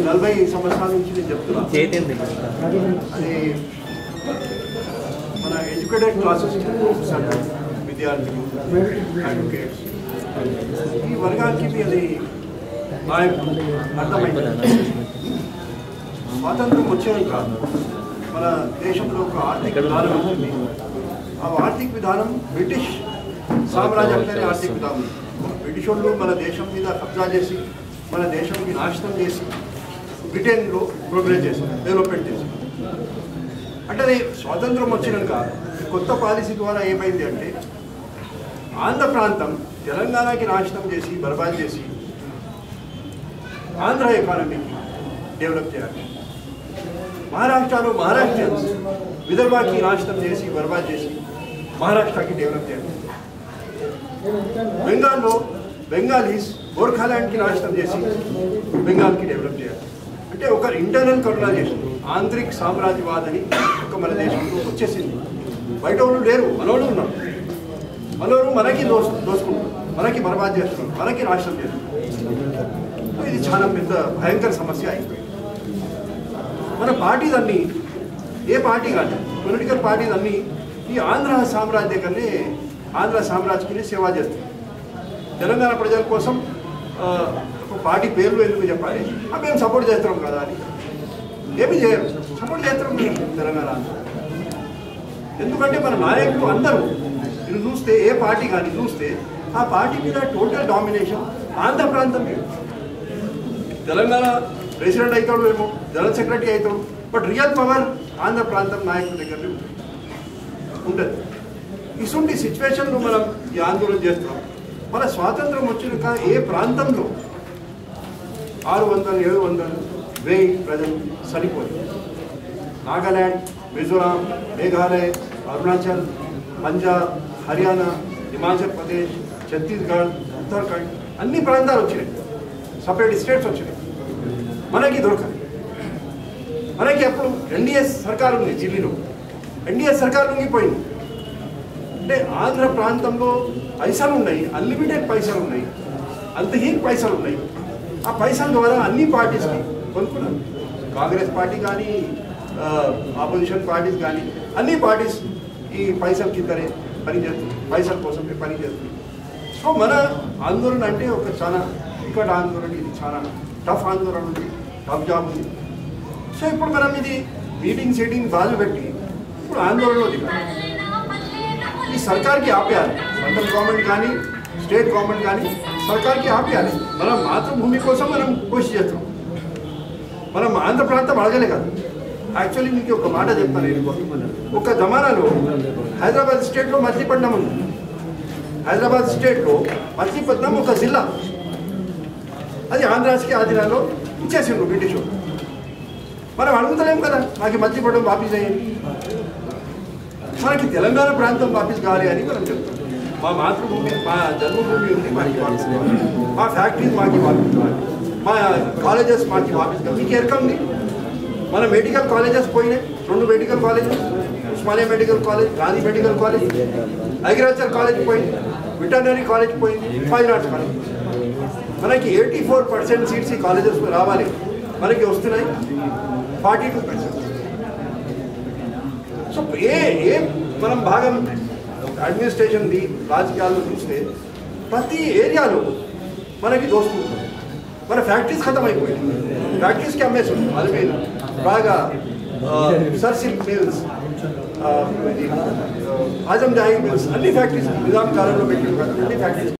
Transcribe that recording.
నలభై సంవత్సరాల నుంచి నేను చెప్తున్నా చేతింది అది మన ఎడ్యుకేటెడ్ క్లాసెస్ విద్యార్థులు అడ్వకేట్స్ ఈ వర్గానికి మీ అది న్యాయం అర్థమైంది స్వాతంత్రం వచ్చాక మన దేశంలో ఒక ఆర్థిక విధానం ఉంటుంది ఆ ఆర్థిక విధానం బ్రిటిష్ సామ్రాజ్యంలోనే ఆర్థిక విధానం బ్రిటిష్ వాళ్ళు మన దేశం మీద కబ్జా చేసి మన దేశానికి నాశనం చేసి బ్రిటన్లో ప్రోగ్రెస్ చేశారు డెవలప్మెంట్ చేశారు అంటే అది స్వాతంత్రం వచ్చినాక కొత్త పాలసీ ద్వారా ఏమైంది అంటే ఆంధ్ర ప్రాంతం తెలంగాణకి నాశనం చేసి బర్బాద్ చేసి ఆంధ్ర ఎకానమీని డెవలప్ చేయాలి మహారాష్ట్రలో మహారాష్ట్రన్స్ విదర్భాకి నాశనం చేసి బర్బాద్ చేసి మహారాష్ట్రకి డెవలప్ చేయాలి బెంగాల్లో బెంగాలీస్ గోర్ఖాలాండ్కి నాశనం చేసి బెంగాల్కి డెవలప్ చేయాలి అంటే ఒక ఇంటర్నల్ కర్నలైజేషన్ ఆంతరిక్ సామ్రాజ్యవాదని ఒక మన దేశంలో వచ్చేసింది బయట వాళ్ళు లేరు మనోళ్ళు ఉన్నారు మనోళ్ళు మనకి దోసు దోసుకుంటారు మనకి బర్బాద్ చేస్తున్నారు మనకి నాశనం చేస్తున్నారు ఇది చాలా పెద్ద భయంకర సమస్య అయిపోయింది మన పార్టీస్ అన్నీ ఏ పార్టీ కానీ పొలిటికల్ పార్టీస్ అన్నీ ఈ ఆంధ్ర సామ్రాజ్య కన్నా ఆంధ్ర సామ్రాజ్యకి సేవ చేస్తాయి తెలంగాణ ప్రజల కోసం ఆ, ఒక పార్టీ పేర్లు ఎందుకు చెప్పాలి ఆ, మేము సపోర్ట్ చేస్తున్నాం కదా అని ఏమి చేయరు సపోర్ట్ చేస్తున్నాం మేము తెలంగాణ ఆంధ్ర. ఎందుకంటే మన నాయకులు అందరూ మీరు చూస్తే ఏ పార్టీ కానీ చూస్తే ఆ పార్టీ మీద టోటల్ డామినేషన్ ఆంధ్ర ప్రాంతం మీద తెలంగాణ ప్రెసిడెంట్ అవుతాడు ఏమో జనరల్ సెక్రటరీ అవుతాడు బట్ రియల్ పవర్ ఆంధ్ర ప్రాంతం నాయకుల దగ్గరనే ఉంటుంది ఉంటుంది ఇటువంటి సిచ్యువేషన్లో మనం ఈ ఆందోళన చేస్తున్నాం మన స్వాతంత్రం వచ్చినాక ఏ ప్రాంతంలో ఆరు వందలు ఏడు వందలు వెయ్యి ప్రజలు చనిపోయారు నాగాల్యాండ్ మిజోరాం మేఘాలయ అరుణాచల్ పంజాబ్ హర్యానా హిమాచల్ ప్రదేశ్ ఛత్తీస్గఢ్ ఉత్తరాఖండ్ అన్ని ప్రాంతాలు వచ్చినాయి సపరేట్ స్టేట్స్ వచ్చినాయి మనకి దొరకదు మనకి అప్పుడు ఎన్డీఎస్ సర్కార్ ఉంది ఢిల్లీలో ఎన్డీఎస్ సర్కార్ లొంగిపోయింది అంటే ఆంధ్ర ప్రాంతంలో పైసలు ఉన్నాయి అన్లిమిటెడ్ పైసలు ఉన్నాయి అంతహీన పైసలు ఉన్నాయి ఆ పైసల ద్వారా అన్ని పార్టీస్కి కొనుక్కున్నారు కాంగ్రెస్ పార్టీ కానీ ఆపోజిషన్ పార్టీస్ కానీ అన్ని పార్టీస్ ఈ పైసల కిందనే పనిచేస్తుంది పైసల కోసమే పనిచేస్తుంది సో మన ఆందోళన అంటే ఒక చాలా ఇక్కడ ఆందోళన ఇది చాలా టఫ్ ఆందోళన ఉంది టఫ్ జాబ్ ఉంది సో ఇప్పుడు మనం ఇది మీటింగ్ సెటింగ్ బాగా పెట్టి ఇప్పుడు ఆందోళనలో దిగాలి ఈ సర్కార్కి ఆపేయాలి సెంట్రల్ గవర్నమెంట్ కానీ స్టేట్ గవర్నమెంట్ కానీ సర్కార్కి ఆపేయాలి మనం మాతృభూమి కోసం మనం కృషి చేస్తాం మనం ఆంధ్ర ప్రాంతం అడగలే కదా యాక్చువల్లీ మీకు ఒక మాట చెప్తాను నేను ఒక జమానాలో హైదరాబాద్ స్టేట్లో మచిలీపట్నం ఉంది హైదరాబాద్ స్టేట్లో మచిలీపట్నం ఒక జిల్లా అది ఆంధ్రాస్కి ఆదిలాలో ఇచ్చేసిండ్రు బ్రిటిష్ వాళ్ళు. మనం అడుగుతలేం కదా నాకు ఈ మచిలీపట్నం వాపీస్ అయ్యింది మనకి తెలంగాణ ప్రాంతం వాపీస్ కావాలి అని మనం చెప్తాం మా మాతృభూమి మా జన్మభూమి ఉంది మాకు వాపీస్ కావాలి మా ఫ్యాక్టరీస్ మాకు వాపీస్ కావాలి మా కాలేజెస్ మాకు వాపీస్ కావాలి మీకు ఎరక ఉంది మన మెడికల్ కాలేజెస్ పోయినాయి రెండు medical colleges Osmania medical college Gandhi medical college agriculture college పోయింది వెటర్నరీ కాలేజ్ పోయింది ఫైన్ ఆర్ట్స్ కాలేజ్ మనకి ఎయిటీ ఫోర్ పర్సెంట్ సీట్స్ ఈ కాలేజెస్ రావాలి మనకి వస్తున్నాయి ఫార్టీ టూ పర్సెంట్ సో ఏ ఏ మనం భాగం అడ్మినిస్ట్రేషన్ది రాజకీయాల్లో చూస్తే ప్రతి ఏరియాలో మనకి దోస్తుంది మన ఫ్యాక్టరీస్ ఖతం అయిపోయింది ఫ్యాక్టరీస్కి అమ్మేసి అది మీద బాగా sir silk mills Azam Jahi mills అన్ని ఫ్యాక్టరీస్ నిజాం కాలంలో పెట్టిన అన్ని ఫ్యాక్టరీస్